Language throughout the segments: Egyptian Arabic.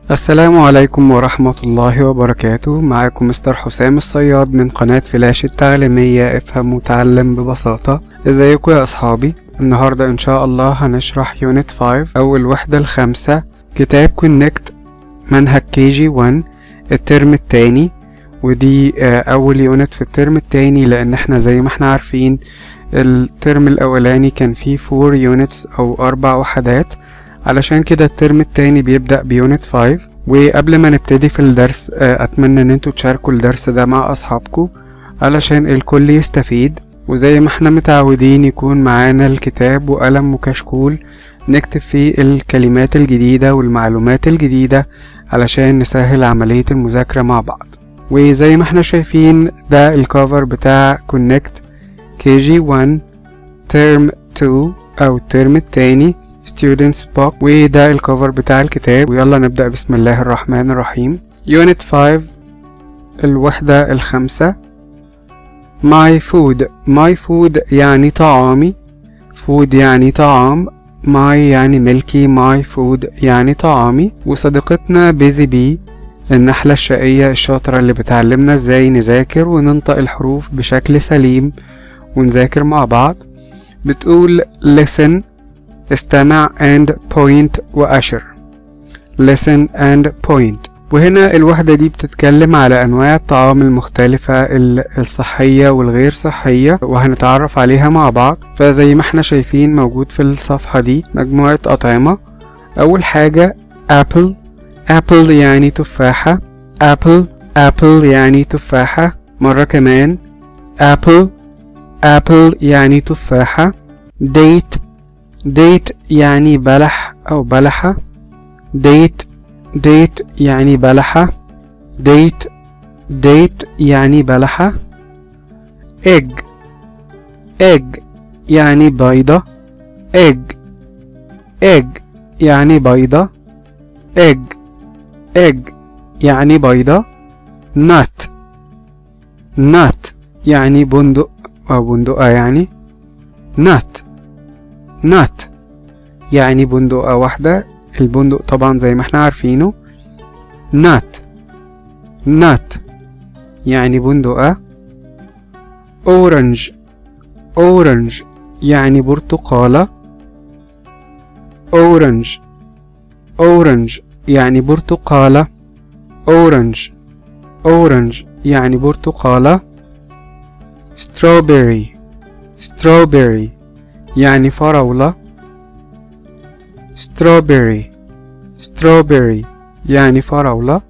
السلام عليكم ورحمة الله وبركاته معاكم مستر حسام الصياد من قناة فلاش التعليمية افهم وتعلم ببساطة ازيكم يا اصحابي النهاردة ان شاء الله هنشرح يونت 5 اول وحدة الخامسة كتاب كونكت منهج كي جي 1 الترم التاني ودي آه، اول يونت في الترم التاني لان احنا زي ما احنا عارفين الترم الاولاني كان فيه 4 يونتس او اربع وحدات علشان كده الترم التاني بيبدأ بيونت 5 وقبل ما نبتدي في الدرس آه، أتمنى إن انتوا تشاركوا الدرس ده مع أصحابكم علشان الكل يستفيد وزي ما احنا متعودين يكون معانا الكتاب وقلم وكشكول نكتب فيه الكلمات الجديدة والمعلومات الجديدة علشان نسهل عملية المذاكرة مع بعض وزي ما احنا شايفين ده الكفر بتاع كونكت كي جي 1 ترم 2 أو الترم التاني students book وده الكفر بتاع الكتاب ويلا نبدأ بسم الله الرحمن الرحيم unit 5 الوحدة الخامسة my food my food يعني طعامي food يعني طعام my يعني ملكي my food يعني طعامي وصديقتنا بيزي بي النحلة الشقية الشاطرة اللي بتعلمنا ازاي نذاكر وننطق الحروف بشكل سليم ونذاكر مع بعض بتقول listen استمع and point وأشر listen and point وهنا الوحدة دي بتتكلم على أنواع الطعام المختلفة ال- الصحية والغير صحية وهنتعرف عليها مع بعض فزي ما احنا شايفين موجود في الصفحة دي مجموعة أطعمة أول حاجة apple apple يعني تفاحة apple apple يعني تفاحة مرة كمان apple apple يعني تفاحة date date يعني بلح أو بلحة date date يعني بلحة date date يعني بلحة egg egg يعني بيضة egg egg يعني بيضة egg egg يعني بيضة nut nut يعني بندق أو بندقة يعني nut nut يعني بندقة واحدة البندق طبعا زي ما احنا عارفينه nut nut يعني بندقة orange orange يعني برتقالة orange orange يعني برتقالة orange orange يعني برتقالة strawberry strawberry يعني فراولة strawberry strawberry يعني فراولة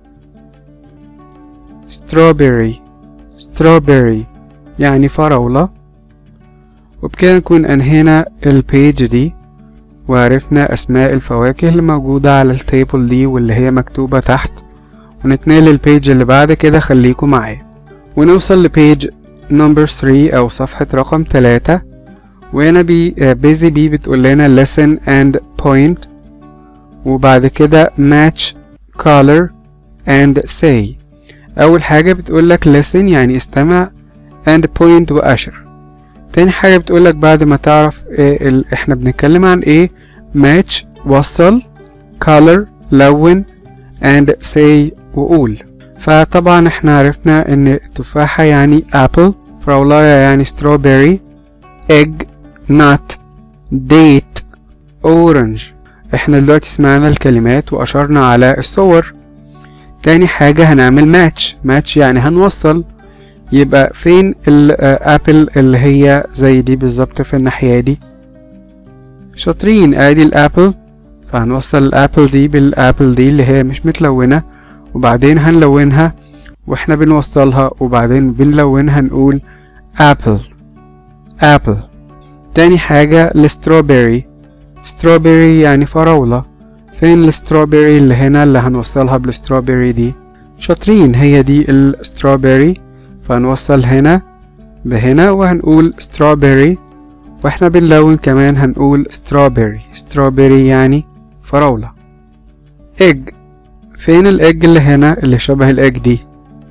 strawberry strawberry يعني فراولة وبكده نكون أنهينا البيج دي وعرفنا أسماء الفواكه اللي موجودة على التيبل دي واللي هي مكتوبة تحت ونتنقل للبيج اللي بعد كده خليكم معايا ونوصل لبيج نمبر 3 أو صفحة رقم 3 وهنا بي بيزي بي بتقول لنا listen and point وبعد كده match color and say أول حاجة بتقول لك listen يعني استمع and point وأشر تاني حاجة بتقول لك بعد ما تعرف إيه ال... احنا بنتكلم عن ايه match وصل color لون and say وقول فطبعا احنا عرفنا ان التفاحة يعني apple فراولاية يعني strawberry egg nut date orange احنا دلوقتي سمعنا الكلمات واشرنا على الصور تاني حاجة هنعمل ماتش ماتش يعني هنوصل يبقى فين الابل اللي هي زي دي بالظبط في الناحية دي شاطرين ادي الابل فهنوصل الابل دي بالابل دي اللي هي مش متلونة وبعدين هنلونها واحنا بنوصلها وبعدين بنلونها نقول apple apple تاني حاجة الستروبري ستروبري يعني فراولة فين الستروبري اللي هنا اللي هنوصلها بالستروبري دي شاطرين هي دي الستروبري فهنوصل هنا بهنا وهنقول ستروبري واحنا بنلون كمان هنقول ستروبري ستروبري يعني فراولة ايج فين الايج اللي هنا اللي شبه الايج دي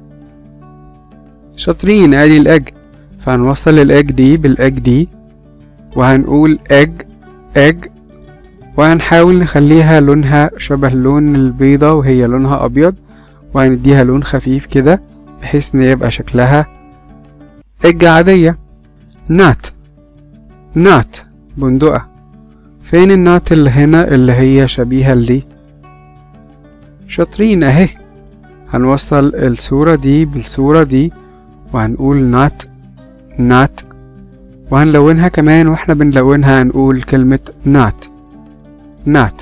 شاطرين ادي الايج فهنوصل الايج دي بالايج دي وهنقول egg egg وهنحاول نخليها لونها شبه لون البيضة وهي لونها أبيض وهنديها لون خفيف كده بحيث ان يبقى شكلها اج عادية نات نات بندقة فين النات اللي هنا اللي هي شبيهة لدي شاطرين اهي هنوصل الصورة دي بالصورة دي وهنقول نات نات وهنلونها كمان واحنا بنلونها هنقول كلمة نات نات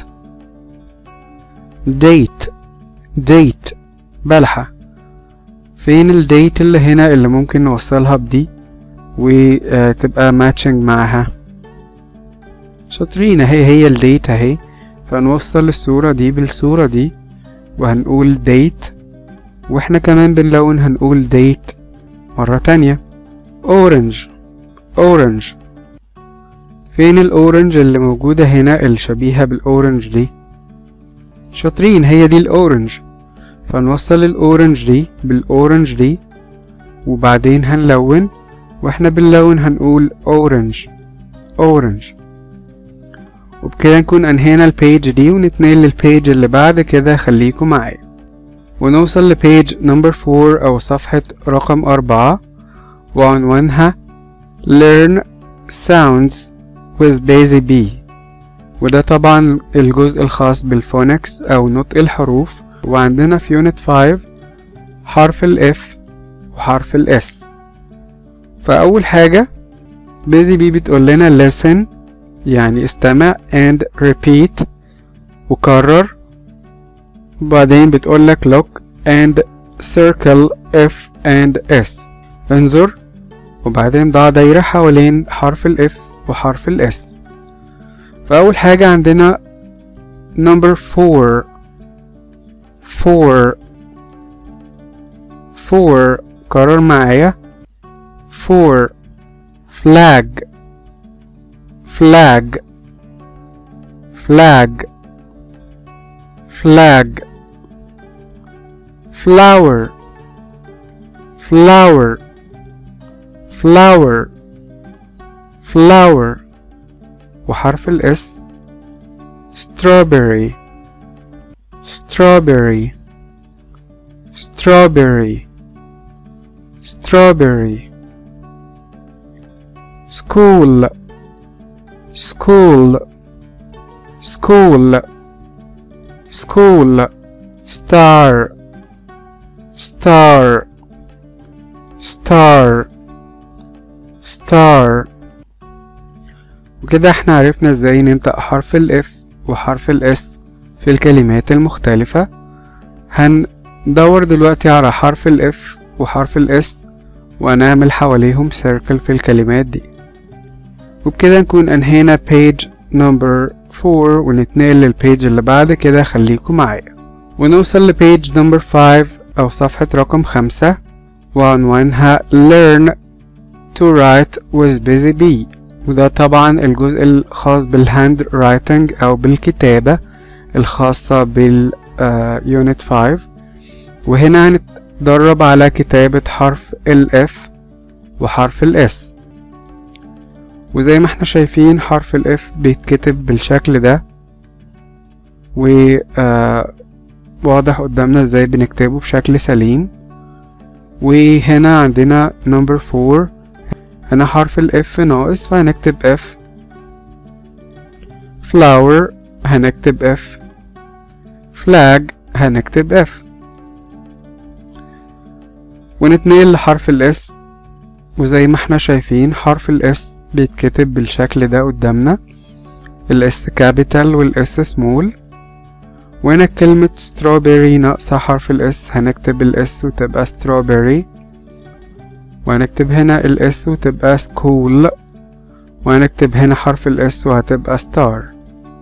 ديت ديت بلحة فين الديت اللي هنا اللي ممكن نوصلها بدي وتبقى ماتشنج معاها شاطرين اهي هي الديت اهي فنوصل الصورة دي بالصورة دي وهنقول ديت واحنا كمان بنلون هنقول ديت مرة تانية اورنج اورنج فين الاورنج اللي موجودة هنا الشبيهة بالاورنج دي شاطرين هي دي الاورنج فنوصل الاورنج دي بالاورنج دي وبعدين هنلون واحنا بنلون هنقول اورنج اورنج وبكده نكون انهينا البيج دي ونتنقل للبيج اللي بعد كده خليكم معايا ونوصل لبيج نمبر فور او صفحة رقم أربعة وعنوانها learn sounds with busy bee وده طبعا الجزء الخاص بالفونكس او نطق الحروف وعندنا في يونت 5 حرف ال F وحرف ال S فأول حاجة busy bee بتقول لنا listen يعني استمع and repeat وكرر وبعدين بتقول لك look and circle F and S انظر وبعدين ضع دايرة حوالين حرف ال F وحرف ال S فأول حاجة عندنا number four four four كرر معايا four flag flag flag flag flower flower flower flower وحرف الاس strawberry strawberry strawberry strawberry school school school school star star star star وكده احنا عرفنا ازاي ننطق حرف ال F وحرف ال S في الكلمات المختلفة هندور دلوقتي على حرف ال F وحرف ال S ونعمل حواليهم سيركل في الكلمات دي وبكده نكون انهينا page number 4 ونتنقل للبيج اللي بعد كده خليكم معايا ونوصل لبيج number 5 أو صفحة رقم خمسة وعنوانها learn to write with busy bee وده طبعا الجزء الخاص بالهاند رايتنج أو بالكتابة الخاصة باليونت 5 وهنا هنتدرب على كتابة حرف ال F وحرف ال S وزي ما احنا شايفين حرف ال F بيتكتب بالشكل ده و آه واضح قدامنا ازاي بنكتبه بشكل سليم وهنا عندنا نمبر فور هنا حرف ال F ناقص فهنكتب F flower هنكتب F flag هنكتب F ونتنقل لحرف ال S وزي ما احنا شايفين حرف ال S بيتكتب بالشكل ده قدامنا ال S كابيتال وال S سمول وهنا كلمة strawberry ناقصة حرف ال S هنكتب ال S وتبقى strawberry وهنكتب هنا ال S وتبقى school وهنكتب هنا حرف ال S وهتبقى star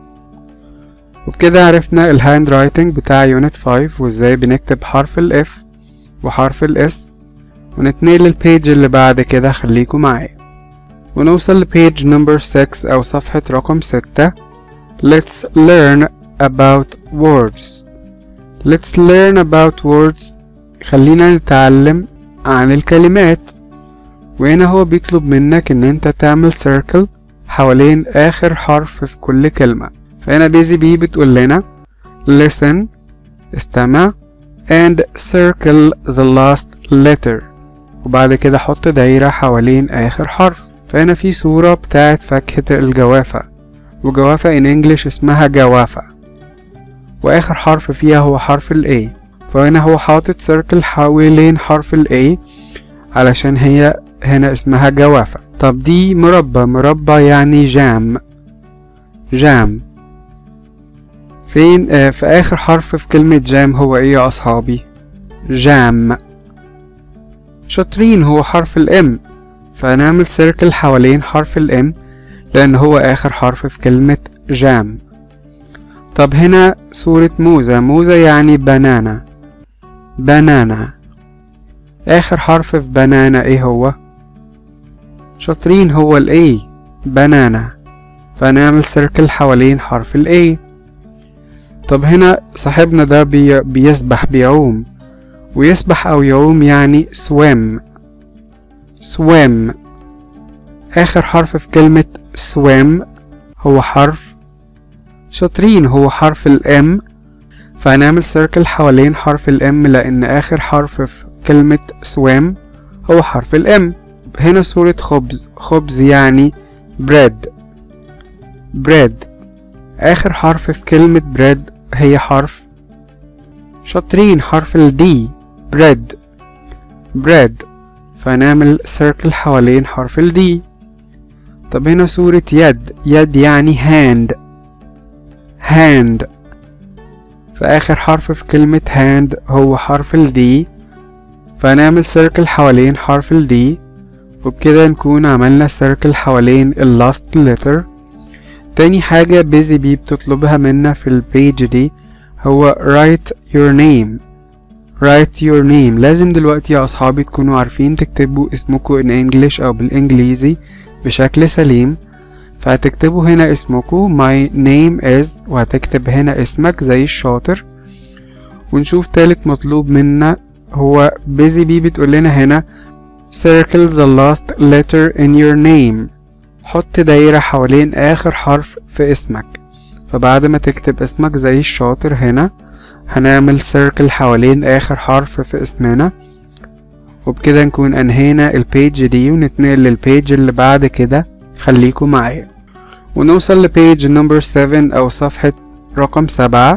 وبكده عرفنا الهاند رايتنج بتاع يونت 5 وازاي بنكتب حرف ال F وحرف ال S ونتنقل للبيج اللي بعد كده خليكم معايا ونوصل لبيج نمبر 6 أو صفحة رقم 6 Let's learn about words Let's learn about words خلينا نتعلم عن الكلمات وهنا هو بيطلب منك ان انت تعمل circle حوالين اخر حرف في كل كلمة فهنا busy bee بتقول لنا listen استمع and circle the last letter وبعد كده حط دايرة حوالين آخر حرف فهنا في صورة بتاعت فاكهة الجوافة وجوافة in English اسمها جوافة وآخر حرف فيها هو حرف ال A فهنا هو حاطط سيركل حوالين حرف ال A علشان هي هنا اسمها جوافة طب دي مربى مربى يعني جام جام فين آه في آخر حرف في كلمة جام هو ايه يا أصحابي جام شاطرين هو حرف الام فنعمل سيركل حوالين حرف الام لأن هو آخر حرف في كلمة جام طب هنا صورة موزة موزة يعني بنانا بنانا آخر حرف في بنانا ايه هو شاطرين هو ال A بنانا فنعمل سيركل حوالين حرف ال A طب هنا صاحبنا ده بي بيسبح بيعوم ويسبح أو يعوم يعني swim swim آخر حرف في كلمة swim هو حرف شاطرين هو حرف الام فهنعمل سيركل حوالين حرف الام لأن آخر حرف في كلمة swim هو حرف الام هنا صورة خبز خبز يعني bread bread آخر حرف في كلمة bread هي حرف شاطرين حرف ال D bread bread فنعمل سيركل حوالين حرف ال D طب هنا صورة يد يد يعني hand hand فآخر حرف في كلمة hand هو حرف ال D فنعمل سيركل حوالين حرف ال D وبكده نكون عملنا سيركل حوالين ال last letter تاني حاجة busy bee بتطلبها منا في البيج دي هو write your name write your name لازم دلوقتي يا أصحابي تكونوا عارفين تكتبوا اسمكوا in English أو بالإنجليزي بشكل سليم فهتكتبوا هنا اسمكوا my name is وهتكتب هنا اسمك زي الشاطر ونشوف تالت مطلوب منا هو busy bee بتقول لنا هنا circle the last letter in your name حط دايرة حوالين آخر حرف في اسمك فبعد ما تكتب اسمك زي الشاطر هنا هنعمل سيركل حوالين آخر حرف في اسمنا وبكده نكون أنهينا البيج دي ونتنقل للبيج اللي بعد كده خليكم معايا ونوصل لبيج نمبر 7 أو صفحة رقم سبعة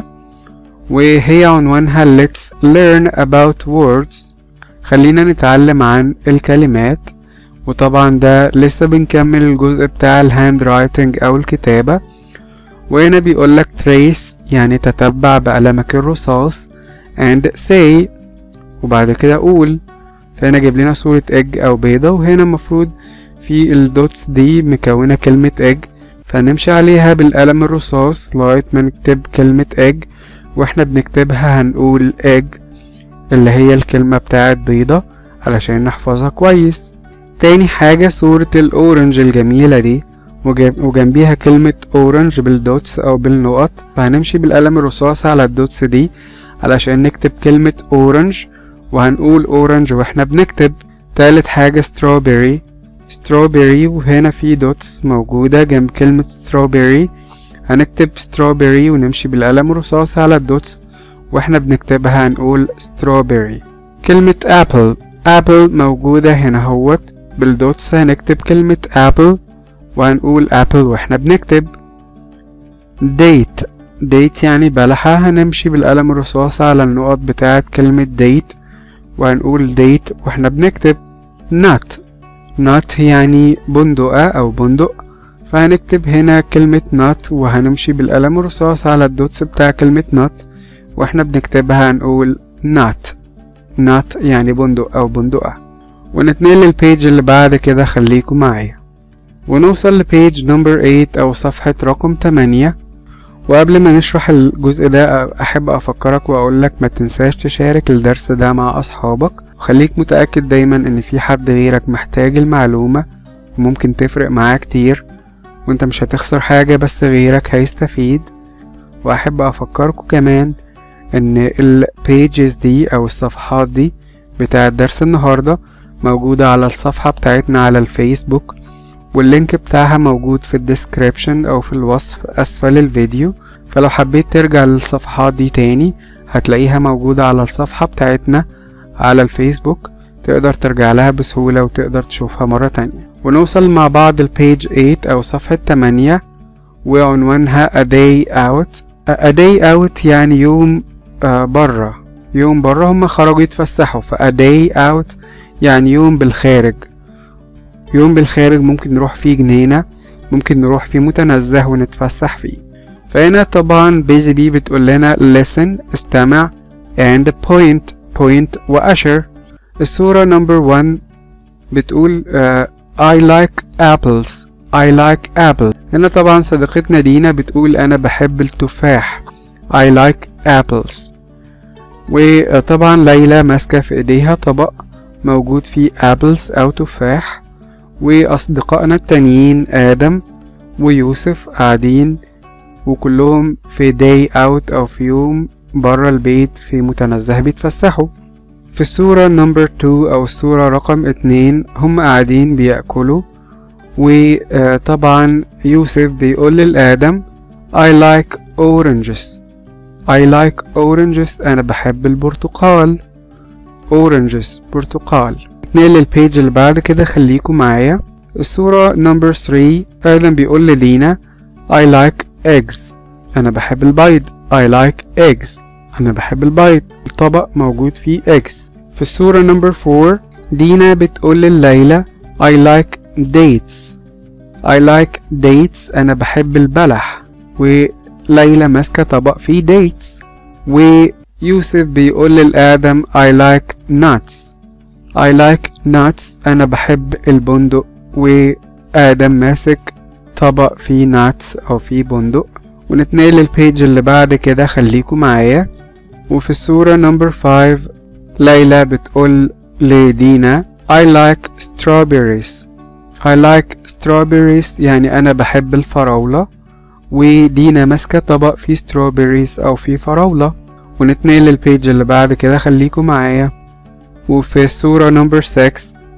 وهي عنوانها Let's learn about words خلينا نتعلم عن الكلمات وطبعا ده لسه بنكمل الجزء بتاع الهاند رايتنج او الكتابة وهنا بيقولك trace يعني تتبع بقلمك الرصاص and say وبعد كده قول فهنا جايب لنا صورة egg او بيضة وهنا المفروض في الدوتس دي مكونة كلمة egg فنمشي عليها بالقلم الرصاص لغاية ما نكتب كلمة egg واحنا بنكتبها هنقول egg اللي هي الكلمة بتاعت بيضة علشان نحفظها كويس تاني حاجة صورة الأورنج الجميلة دي وجنبيها كلمة أورنج بالدوتس أو بالنقط فهنمشي بالقلم الرصاص على الدوتس دي علشان نكتب كلمة أورنج وهنقول أورنج واحنا بنكتب تالت حاجة strawberry strawberry وهنا في دوتس موجودة جنب كلمة strawberry هنكتب strawberry ونمشي بالقلم الرصاص على الدوتس واحنا بنكتبها هنقول strawberry كلمة apple apple موجودة هنا هوت بالدوتس هنكتب كلمة apple وهنقول apple واحنا بنكتب date date يعني بلحة هنمشي بالقلم الرصاص على النقط بتاعت كلمة date وهنقول date واحنا بنكتب nut nut يعني بندقة أو بندق فهنكتب هنا كلمة nut وهنمشي بالقلم الرصاص على الدوتس بتاع كلمة nut واحنا بنكتبها هنقول nut nut يعني بندق أو بندقة ونتنقل للبيج اللي بعد كده خليكم معايا ونوصل لبيج نمبر 8 أو صفحة رقم 8 وقبل ما نشرح الجزء ده أحب أفكرك وأقولك ما تنساش تشارك الدرس ده مع أصحابك وخليك متأكد دايما إن في حد غيرك محتاج المعلومة وممكن تفرق معاه كتير وانت مش هتخسر حاجة بس غيرك هيستفيد وأحب أفكركم كمان ان البيجز دي او الصفحات دي بتاعت درس النهاردة موجودة على الصفحة بتاعتنا على الفيسبوك واللينك بتاعها موجود في الديسكريبشن او في الوصف اسفل الفيديو فلو حبيت ترجع للصفحات دي تاني هتلاقيها موجودة على الصفحة بتاعتنا على الفيسبوك تقدر ترجع لها بسهولة وتقدر تشوفها مرة تانية ونوصل مع بعض البيج 8 أو صفحة 8 وعنوانها a day out a day out يعني يوم آه برا يوم برا هم خرجوا يتفسحوا ف a day out يعني يوم بالخارج يوم بالخارج ممكن نروح فيه جنينة ممكن نروح فيه متنزه ونتفسح فيه فهنا طبعا بيزي بي بتقول لنا listen استمع and point point وأشر الصورة نمبر 1 بتقول uh, I like apples I like apple هنا طبعا صديقتنا دينا بتقول أنا بحب التفاح I like apples وطبعا ليلى ماسكة في ايديها طبق موجود فيه apples أو تفاح وأصدقائنا التانيين آدم ويوسف قاعدين وكلهم في day out أو في يوم برا البيت في متنزه بيتفسحوا في الصورة نمبر 2 أو الصورة رقم اتنين هم قاعدين بيأكلوا وطبعا يوسف بيقول للآدم I like oranges I like oranges أنا بحب البرتقال oranges برتقال نتنقل للبيج اللي بعد كده خليكم معايا الصورة نمبر 3 آدم بيقول لدينا I like eggs أنا بحب البيض I like eggs أنا بحب البيض الطبق موجود فيه eggs في الصورة نمبر 4 دينا بتقول لليلى I like dates I like dates أنا بحب البلح وليلى ماسكة طبق فيه dates ويوسف بيقول للآدم I like nuts I like nuts أنا بحب البندق وآدم ماسك طبق فيه nuts أو فيه بندق ونتنقل للبيج اللي بعد كده خليكم معايا وفي الصورة نمبر 5 ليلى بتقول لدينا I like strawberries I like strawberries يعني أنا بحب الفراولة ودينا ماسكة طبق فيه strawberries أو فيه فراولة ونتنقل للبيج اللي بعد كده خليكم معايا وفي الصورة نمبر 6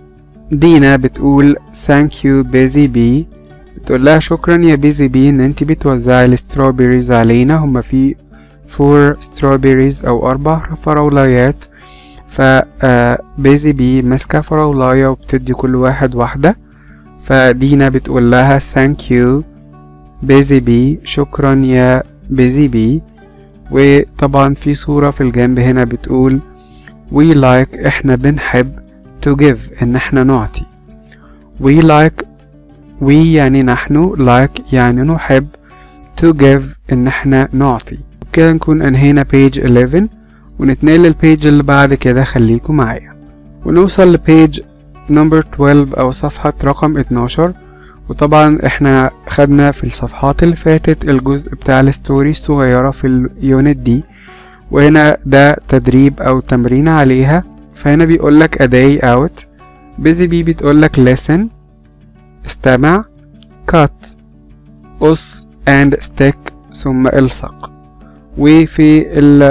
دينا بتقول thank you busy bee بتقول لها شكرا يا بيزي بي ان انتي بتوزعي الستروبريز علينا هما في فور ستروبريز او اربع فراولايات ف بيزي بي ماسكة فراولاية وبتدي كل واحد واحدة فدينا بتقول لها ثانك يو بيزي بي شكرا يا بيزي بي وطبعا في صورة في الجنب هنا بتقول we like احنا بنحب to give ان احنا نعطي we like we يعني نحن like يعني نحب to give ان احنا نعطي كده نكون انهينا page 11 ونتنقل للبيج اللي بعد كده خليكم معايا ونوصل لبيج نمبر 12 او صفحة رقم 12 وطبعا احنا خدنا في الصفحات اللي فاتت الجزء بتاع الستوري الصغيرة في اليونت دي وهنا ده تدريب او تمرين عليها فهنا بيقولك a day out بيزي بي بتقولك listen استمع cut قص and stick ثم الصق وفي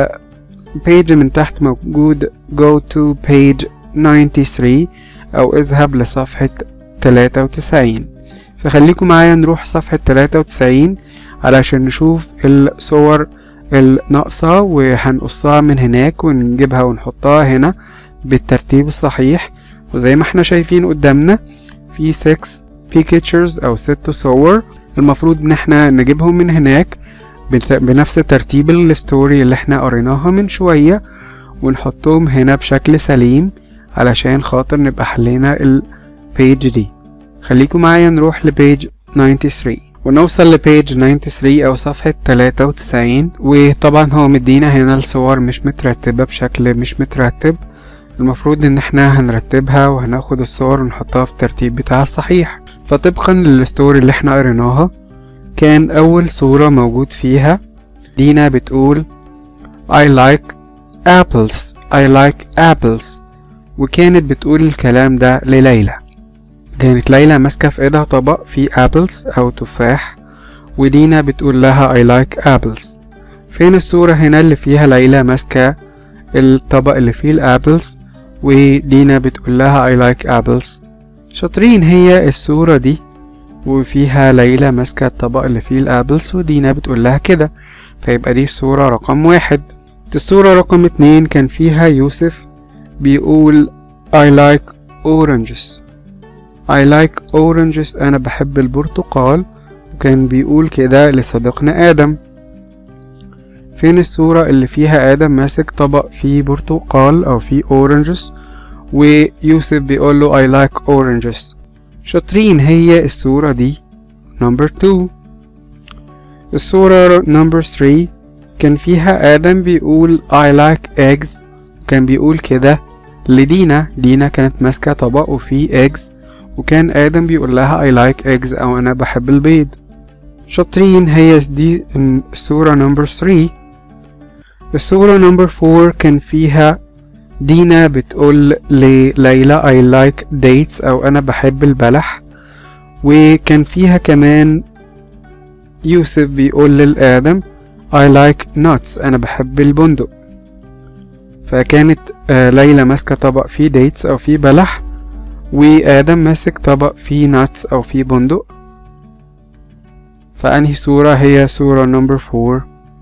البيج من تحت موجود go to page 93 أو اذهب لصفحة 93 فخليكم معايا نروح صفحة 93 علشان نشوف الصور الناقصة وهنقصها من هناك ونجيبها ونحطها هنا بالترتيب الصحيح وزي ما احنا شايفين قدامنا في 6 pictures او ست صور المفروض ان احنا نجيبهم من هناك بنفس ترتيب الستوري اللي احنا قريناها من شوية ونحطهم هنا بشكل سليم علشان خاطر نبقى حلينا البيج دي خليكم معايا نروح لبيج 93 ونوصل لبيج 93 او صفحة 93 وطبعا هو مدينا هنا الصور مش مترتبة بشكل مش مترتب المفروض ان احنا هنرتبها وهناخد الصور ونحطها في الترتيب بتاعها الصحيح فطبقا للستوري اللي احنا قريناها كان اول صورة موجود فيها دينا بتقول I like apples I like apples وكانت بتقول الكلام ده لليلى كانت ليلى ماسكة في ايدها طبق فيه apples او تفاح ودينا بتقول لها I like apples فين الصورة هنا اللي فيها ليلى ماسكة الطبق اللي فيه الابلز ودينا بتقول لها I like apples شاطرين هي الصورة دي وفيها ليلى ماسكة الطبق اللي فيه الابلز ودينا بتقول لها كده فيبقى دي الصورة رقم واحد الصورة رقم اتنين كان فيها يوسف بيقول I like oranges I like oranges أنا بحب البرتقال وكان بيقول كده لصديقنا آدم فين الصورة اللي فيها آدم ماسك طبق فيه برتقال أو فيه oranges ويوسف بيقول له I like oranges شاطرين هي الصورة دي number two الصورة number three كان فيها آدم بيقول I like eggs وكان بيقول كده لدينا دينا كانت ماسكة طبق وفيه eggs وكان آدم بيقول لها I like eggs أو أنا بحب البيض شاطرين هي دي الصورة نمبر 3 الصورة نمبر 4 كان فيها دينا بتقول لليلى I like dates أو أنا بحب البلح وكان فيها كمان يوسف بيقول للآدم I like nuts أنا بحب البندق فكانت آه ليلى ماسكة طبق فيه dates أو فيه بلح وآدم ماسك طبق فيه ناتس أو فيه بندق فأنهي صورة هي صورة نمبر فور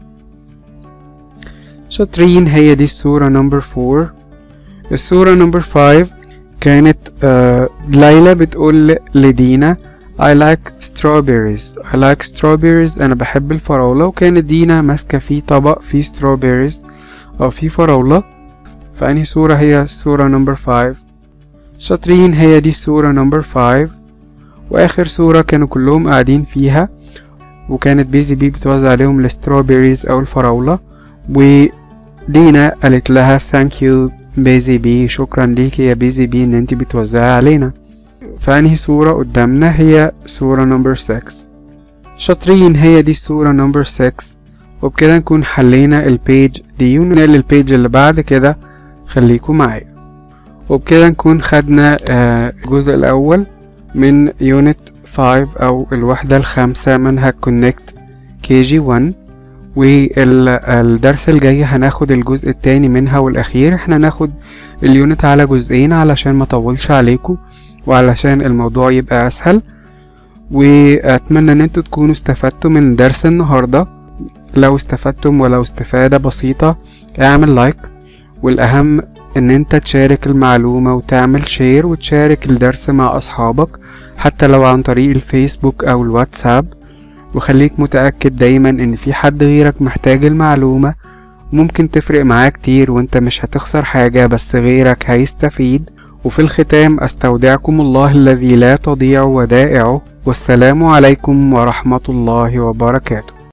شاطرين هي دي الصورة نمبر فور الصورة نمبر فايف كانت آه ليلى بتقول لدينا I like strawberries I like strawberries أنا بحب الفراولة وكانت دينا ماسكة فيه طبق فيه strawberries أو فيه فراولة فأنهي صورة هي الصورة نمبر فايف شاطرين هي دي الصورة نمبر فايف وآخر صورة كانوا كلهم قاعدين فيها وكانت بيزي بي بتوزع عليهم الستروبيريز أو الفراولة ودينا قالت لها ثانك يو بيزي بي شكرا ليكي يا بيزي بي ان انتي بتوزعي علينا فأنهي صورة قدامنا هي صورة نمبر 6 شاطرين هي دي الصورة نمبر 6 وبكده نكون حلينا البيج دي وننقل للبيج اللي بعد كده خليكم معايا وبكده نكون خدنا الجزء الأول من يونت 5 أو الوحدة الخامسة منهج كونكت كي جي 1 والدرس الجاي هناخد الجزء التاني منها والأخير احنا ناخد اليونت على جزئين علشان ما طولش عليكم وعلشان الموضوع يبقى أسهل وأتمنى ان انتوا تكونوا استفدتوا من درس النهاردة لو استفدتم ولو استفادة بسيطة اعمل لايك والأهم ان انت تشارك المعلومة وتعمل شير وتشارك الدرس مع اصحابك حتى لو عن طريق الفيسبوك او الواتساب وخليك متأكد دايما ان في حد غيرك محتاج المعلومة ممكن تفرق معاه كتير وانت مش هتخسر حاجة بس غيرك هيستفيد وفي الختام استودعكم الله الذي لا تضيع ودائعه والسلام عليكم ورحمة الله وبركاته